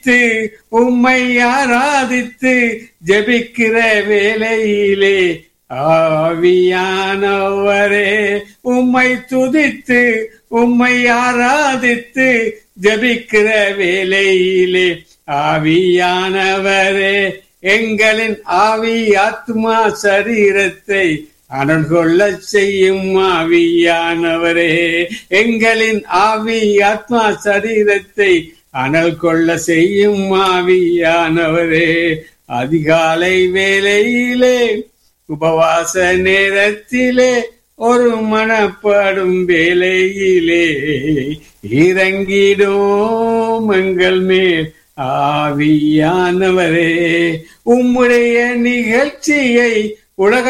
துதித்து உம்மை ஆராதித்து ஜெபிக்கிற வேளையிலே ஆவியானவரே உம்மை துதித்து உம்மை ஆராதித்து ஜெபிக்கிற வேளையிலே ஆவியானவரே எங்களின் ஆவி ஆத்மா சரீரத்தை அனல் கொள்ள செய்யும் ஆவியானவரே எங்களின் ஆவி ஆத்மா சரீரத்தை அனல் கொள்ள செய்யும் ஆவியானவரே அதிகாலை வேளையிலே உபவாச நேரத்திலே ஒரு மனப்படும் வேலையிலே இறங்கிடும் எங்கள் மேல் ஆவியானவரே உம்முடைய நிகழ்ச்சியை உலக